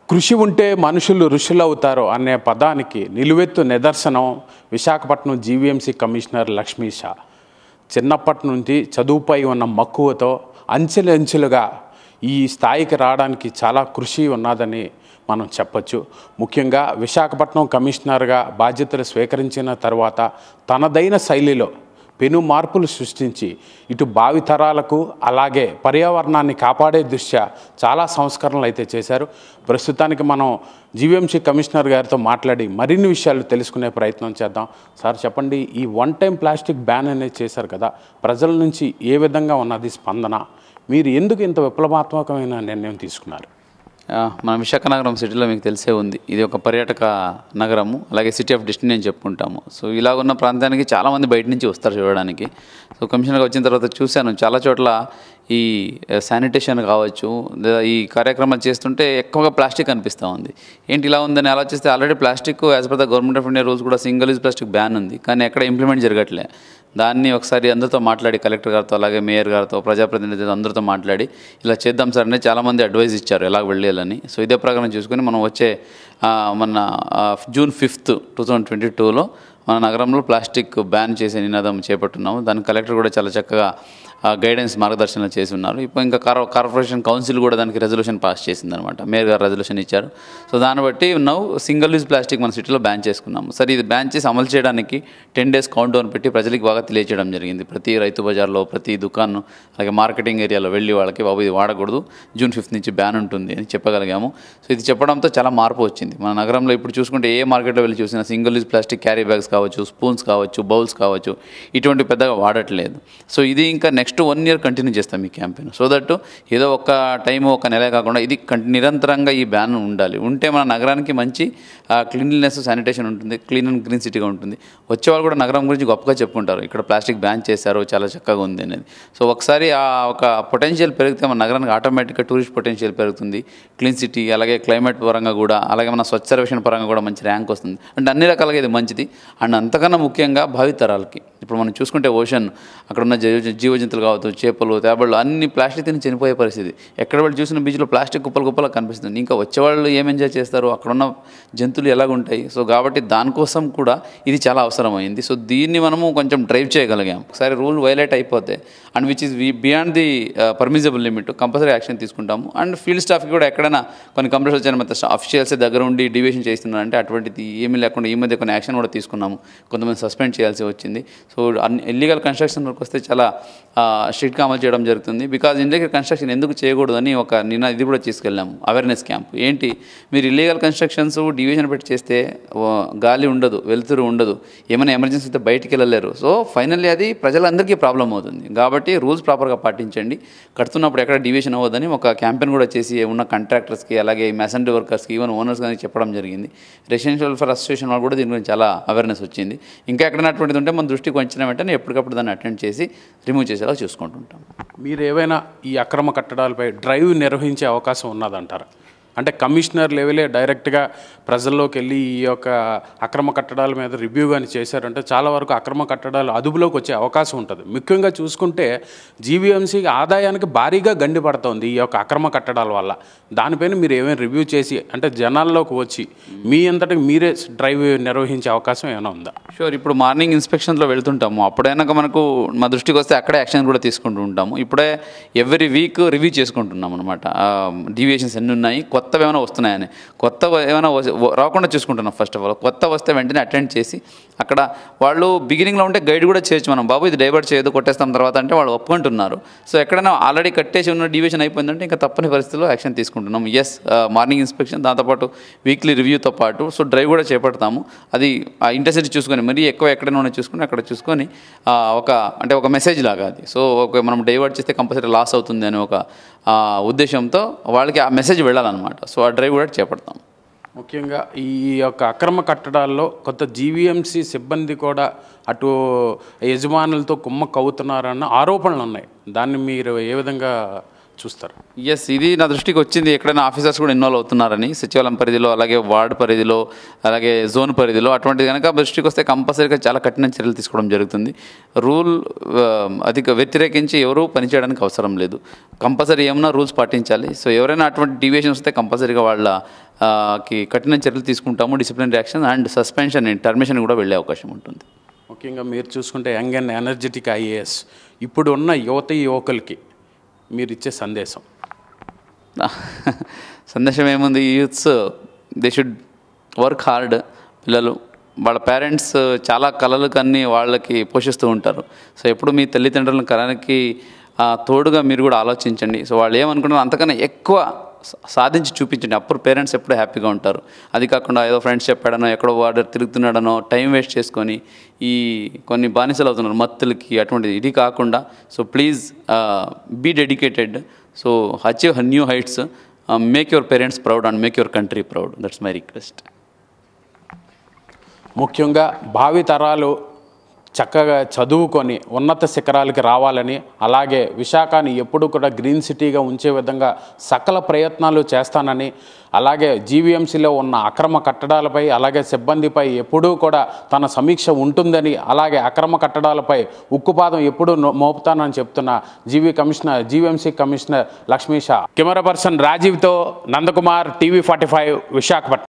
కృషి ఉంటే మనుషులు ఋషులు అవుతారు అనే పదానికి నిలువెత్తు నిదర్శనం విశాఖపట్నం జీవీఎంసీ కమిషనర్ లక్ష్మీ షా చిన్నప్పటి నుండి చదువుపై ఉన్న మక్కువతో అంచెలంచెలుగా ఈ స్థాయికి రావడానికి చాలా కృషి ఉన్నదని మనం చెప్పొచ్చు ముఖ్యంగా విశాఖపట్నం కమిషనర్గా బాధ్యతలు స్వీకరించిన తర్వాత తనదైన శైలిలో పెను మార్పులు సృష్టించి ఇటు భావితరాలకు అలాగే పర్యావరణాన్ని కాపాడే దృష్ట్యా చాలా సంస్కరణలు అయితే చేశారు ప్రస్తుతానికి మనం జీవీఎంసీ కమిషనర్ గారితో మాట్లాడి మరిన్ని విషయాలు తెలుసుకునే ప్రయత్నం చేద్దాం సార్ చెప్పండి ఈ వన్ టైం ప్లాస్టిక్ బ్యాన్ అనేది చేశారు కదా ప్రజల నుంచి ఏ విధంగా ఉన్నది స్పందన మీరు ఎందుకు ఇంత విప్లవాత్మకమైన నిర్ణయం తీసుకున్నారు ఆ, మన విశాఖ నగరం సిటీలో మీకు తెలిసే ఉంది ఇది ఒక పర్యాటక నగరము అలాగే సిటీ ఆఫ్ డెస్టినీ అని చెప్పుకుంటాము సో ఇలా ఉన్న ప్రాంతానికి చాలామంది బయట నుంచి వస్తారు చూడడానికి సో కమిషనర్గా వచ్చిన తర్వాత చూశాను చాలా చోట్ల ఈ శానిటేషన్ కావచ్చు లేదా ఈ కార్యక్రమాలు చేస్తుంటే ఎక్కువగా ప్లాస్టిక్ అనిపిస్తూ ఉంది ఏంటి ఇలా ఉందని ఆలోచిస్తే already plastic as per the government of India rules కూడా సింగిల్ యూజ్ ప్లాస్టిక్ బ్యాన్ ఉంది కానీ ఎక్కడ ఇంప్లిమెంట్ జరగట్లే దాన్ని ఒకసారి అందరితో మాట్లాడి కలెక్టర్ గారితో అలాగే మేయర్ గారితో ప్రజాప్రతినిధులతో అందరితో మాట్లాడి ఇలా చేద్దాం సార్ అని చాలామంది అడ్వైజ్ ఇచ్చారు ఎలా వెళ్ళాలని సో ఇదే ప్రకారం చూసుకొని మనం వచ్చే ఆ, మన ఆ, June fifth two thousand twenty టూలో మన నగరంలో ప్లాస్టిక్ బ్యాన్ చేసే నినాదం చేపట్టున్నాము దాని కలెక్టర్ కూడా చాలా చక్కగా గైడెన్స్ మార్గదర్శనం చేసి ఉన్నారు ఇప్పుడు ఇంకా కార్ కార్పొరేషన్ కౌన్సిల్ కూడా దానికి రెజల్యూషన్ పాస్ చేసింది అనమాట మేయర్ గారు రెజల్యూషన్ ఇచ్చారు సో దాన్ని బట్టి నవ్వు సింగిల్ యూజ్ ప్లాస్టిక్ మన సిటీలో బ్యాన్ చేసుకున్నాము సరే ఇది బ్యాన్ చేసి అమలు చేయడానికి టెన్ డేస్ కౌంట్ డౌన్ పెట్టి ప్రజలకు బాగా తెలియజేయడం జరిగింది ప్రతి రైతు బజార్లో ప్రతి దుకాణం అలాగే మార్కెటింగ్ ఏరియాలో వెళ్ళి వాళ్ళకి బాబు ఇది వాడకూడదు జూన్ ఫిఫ్త్ నుంచి బ్యాన్ ఉంటుంది అని చెప్పగలిగాము సో ఇది చెప్పడంతో చాలా మార్పు వచ్చింది మన నగరంలో ఇప్పుడు చూసుకుంటే ఏ మార్కెట్లో వెళ్ళి చూసినా single use plastic carry bags కావచ్చు స్పూన్స్ కావచ్చు బౌల్స్ కావచ్చు ఇటువంటి పెద్దగా వాడట్లేదు సో ఇది ఇంకా నెక్స్ట్ వన్ ఇయర్ కంటిన్యూ చేస్తాం ఈ క్యాంపెయిన్ సో దట్ ఏదో ఒక టైం ఒక నెల కాకుండా ఇది కంటి నిరంతరంగా ఈ బ్యాన్ ఉండాలి ఉంటే మన నగరానికి మంచి క్లీన్లీనెస్ శానిటేషన్ ఉంటుంది క్లీన్ అండ్ గ్రీన్ సిటీగా ఉంటుంది వచ్చేవాళ్ళు కూడా నగరం గురించి గొప్పగా చెప్పుకుంటారు ఇక్కడ ప్లాస్టిక్ బ్యాన్ చేశారు చాలా చక్కగా ఉంది అనేది సో ఒకసారి ఆ ఒక పొటెన్షియల్ పెరిగితే మన నగరానికి ఆటోమేటిక్గా టూరిస్ట్ పొటెన్షియల్ పెరుగుతుంది క్లీన్ సిటీ అలాగే క్లైమేట్ పరంగా కూడా అలాగే మన స్వచ్ఛ సర్వేక్షణ పరంగా కూడా మంచి ర్యాంక్ వస్తుంది అంటే అన్ని రకాలుగా ఇది మంచిది అండ్ అంతకన్నా ముఖ్యంగా భావితరాలకి ఇప్పుడు మనం చూసుకుంటే ఓషన్ అక్కడ ఉన్న జీవ జీవజంతువులు కావచ్చు చేపలు తేబళ్ళు అన్ని ప్లాస్టిక్ తిని చనిపోయే పరిస్థితి ఎక్కడ వాళ్ళు చూసిన బీచ్లో ప్లాస్టిక్ కుప్పలు కుప్పలు కనిపిస్తుంది ఇంకా వచ్చేవాళ్ళు ఏం ఎంజాయ్ చేస్తారు అక్కడ ఉన్న జంతువులు ఎలాగుంటాయి సో కాబట్టి దానికోసం కూడా ఇది చాలా అవసరమైంది సో దీన్ని మనము కొంచెం డ్రైవ్ చేయగలిగాం ఒకసారి రూల్ వైలేట్ అయిపోతే and which is beyond the permissible limit compulsory action తీసుకుంటాము అండ్ ఫీల్డ్ స్టాఫ్కి కూడా ఎక్కడైనా కొన్ని కంప్లైంట్స్ వచ్చాయి మొత్తం అఫీషియల్స్ దగ్గర ఉండి డివియేషన్ చేస్తున్నారంటే అటువంటిది ఏమీ లేకుండా ఈ మధ్య కొన్ని యాక్షన్ కూడా తీసుకున్నాము కొంతమంది సస్పెండ్ చేయాల్సి వచ్చింది సో అన్ని ఇల్లీగల్ కన్స్ట్రక్షన్ వరకు వస్తే చాలా స్ట్రిక్ట్గా అమలు చేయడం జరుగుతుంది బికాజ్ ఇల్లీగల్ కన్స్ట్రక్షన్ ఎందుకు చేయకూడదని ఒక నిన్న ఇది కూడా తీసుకెళ్ళాము అవేర్నెస్ క్యాంప్ ఏంటి మీరు ఇల్లీగల్ కన్స్ట్రక్షన్స్ డివిజన్ పెట్టి చేస్తే ఓ, గాలి ఉండదు వెలుతురు ఉండదు ఏమైనా ఎమర్జెన్సీ అయితే బయటికి వెళ్ళలేరు సో ఫైనల్లీ అది ప్రజలందరికీ ప్రాబ్లం అవుతుంది కాబట్టి రూల్స్ ప్రాపర్గా పాటించండి కడుతున్నప్పుడు ఎక్కడ డివిజన్ అవ్వదని ఒక క్యాంపెయిన్ కూడా చేసి ఉన్న కాంట్రాక్టర్స్కి అలాగే మెసెండరీ వర్కర్స్కి ఈవెన్ ఓనర్స్ కానీ చెప్పడం జరిగింది రెసిడెన్షియల్ వెల్ఫేర్ అసోసియేషన్ వాళ్ళు కూడా దీని గురించి చాలా అవేర్నెస్ వచ్చింది ఇంకా ఎక్కడైనా అటువంటిది ఉంటే మన దృష్టికి వచ్చిన వెంటనే ఎప్పటికప్పుడు దాన్ని అటెండ్ చేసి రిమూవ్ చేసేలా చూసుకుంటుంటాం మీరు ఏవైనా ఈ అక్రమ కట్టడాలపై డ్రైవ్ నిర్వహించే అవకాశం ఉన్నదంటారా అంటే కమిషనర్ లెవెలే డైరెక్ట్గా ప్రజల్లోకి వెళ్ళి ఈ యొక్క అక్రమ కట్టడాల మీద రివ్యూ కానీ చేశారంటే చాలా వరకు అక్రమ కట్టడాలు అదుపులోకి వచ్చే అవకాశం ఉంటుంది ముఖ్యంగా చూసుకుంటే జీవీఎంసీ ఆదాయానికి భారీగా గండి పడుతోంది ఈ యొక్క అక్రమ కట్టడాల వల్ల దానిపైన మీరు ఏమైనా రివ్యూ చేసి అంటే జనాల్లోకి వచ్చి మీ అంతటి మీరే డ్రైవ్ నిర్వహించే అవకాశం ఏమైనా ఉందా షూర్ ఇప్పుడు మార్నింగ్ ఇన్స్పెక్షన్స్లో వెళ్తుంటాము అప్పుడైనా మనకు మా దృష్టికి వస్తే అక్కడే యాక్షన్ కూడా తీసుకుంటూ ఉంటాము ఇప్పుడే ఎవ్రీ వీక్ రివ్యూ చేసుకుంటున్నాం అనమాట డీవియేషన్స్ ఎన్ని ఉన్నాయి కొత్తవి ఏమైనా వస్తున్నాయని కొత్త ఏమైనా వస్- వ- రాకుండా చూసుకుంటున్నాం ఫస్ట్ ఆఫ్ ఆల్ కొత్త వస్తే వెంటనే అటెండ్ చేసి అక్కడ వాళ్ళు బిగినింగ్లో ఉంటే గైడ్ కూడా చేయొచ్చు మనం బాబు ఇది డైవర్ట్ చేయదు కొట్టేస్తాం తర్వాత అంటే వాళ్ళు ఒప్పుకుంటున్నారు సో ఎక్కడైనా ఆల్రెడీ కట్టేసి ఉన్న డివిజన్ అయిపోయిందంటే ఇంకా తప్పని పరిస్థితుల్లో యాక్షన్ తీసుకుంటున్నాం ఎస్ మార్నింగ్ ఇన్స్పెక్షన్ దాంతోపాటు వీక్లీ రివ్యూతో పాటు సో డ్రైవ్ కూడా చేపడతాము అది ఆ ఇంటర్సిటీ చూసుకొని మరీ ఎక్కువ ఎక్కడైనా ఉన్నాయి చూసుకొని అక్కడ చూసుకొని ఆ, ఒక అంటే ఒక మెసేజ్ లాగా అది సో ఒక మనం డైవర్ట్ చేస్తే కంపల్సరీ లాస్ అవుతుంది అనే ఒక ఆ, ఉద్దేశంతో వాళ్ళకి ఆ మెసేజ్ వెళ్ళాలన్నమాట సో ఆ డ్రైవ్ కూడా చేపడతాం ముఖ్యంగా ఈ యొక్క అక్రమ కట్టడాల్లో కొత్త జీవీఎంసీ సిబ్బంది కూడా అటు యజమానులతో కుమ్మక్క అవుతున్నారన్న ఆరోపణలు ఉన్నాయి దాన్ని మీరు ఏ విధంగా చూస్తారు ఎస్ ఇది నా దృష్టికి వచ్చింది ఎక్కడైనా ఆఫీసర్స్ కూడా ఇన్వాల్వ్ అవుతున్నారని సచివాలయం పరిధిలో అలాగే వార్డు పరిధిలో అలాగే జోన్ పరిధిలో అటువంటిది కనుక దృష్టికి వస్తే కంపల్సరీగా చాలా కఠిన చర్యలు తీసుకోవడం జరుగుతుంది రూల్ ఆ, అధిక వ్యతిరేకించి ఎవరూ పనిచేయడానికి అవసరం లేదు కంపల్సరీ ఏమన్నా రూల్స్ పాటించాలి సో ఎవరైనా అటువంటి డీవియేషన్స్ వస్తే కంపల్సరీగా వాళ్ళ ఆ, కి కఠిన చర్యలు తీసుకుంటాము discipline reaction and suspension termination కూడా వెళ్ళే అవకాశం ఉంటుంది ముఖ్యంగా మీరు చూసుకుంటే యంగ్ అండ్ ఎనర్జెటిక్ ఐఏఎస్ ఇప్పుడు ఉన్న యువత యువకులకి మీరు ఇచ్చే సందేశం సందేశం ఏముంది youths they should work hard పిల్లలు వాళ్ళ పేరెంట్స్ చాలా కళలు కన్నీ వాళ్ళకి పోషిస్తూ ఉంటారు సో ఎప్పుడు మీ తల్లిదండ్రులను కళకి ఆ, తోడుగా మీరు కూడా ఆలోచించండి సో వాళ్ళు ఏమనుకుంటారు అంతకన్నా ఎక్కువ సా- సాధించి చూపించండి అప్పుడు పేరెంట్స్ ఎప్పుడు హ్యాపీగా ఉంటారు అది కాకుండా ఏదో ఫ్రెండ్స్ చెప్పాడనో ఎక్కడో వాడు తిరుగుతున్నాడనో టైం వేస్ట్ చేసుకొని ఈ కొన్ని బానిసలు అవుతున్నారు మత్తులకి అటువంటిది ఇది కాకుండా so please be dedicated so achieve new heights make your parents proud and make your country proud that's my request ముఖ్యంగా భావి తరాలు చక్కగా చదువుకొని ఉన్నత శిఖరాలకి రావాలని అలాగే విశాఖని ఎప్పుడు కూడా గ్రీన్ సిటీగా ఉంచే విధంగా సకల ప్రయత్నాలు చేస్తానని అలాగే జీవీఎంసీలో ఉన్న అక్రమ కట్టడాలపై అలాగే సిబ్బందిపై ఎప్పుడూ కూడా తన సమీక్ష ఉంటుందని అలాగే అక్రమ కట్టడాలపై ఉక్కుపాదం ఎప్పుడూ నో- మోపుతానని చెప్తున్న GV commissioner GVMC commissioner Lakshmi Shah camera person రాజీవ్తో Nandakumar TV forty five Visakhapatnam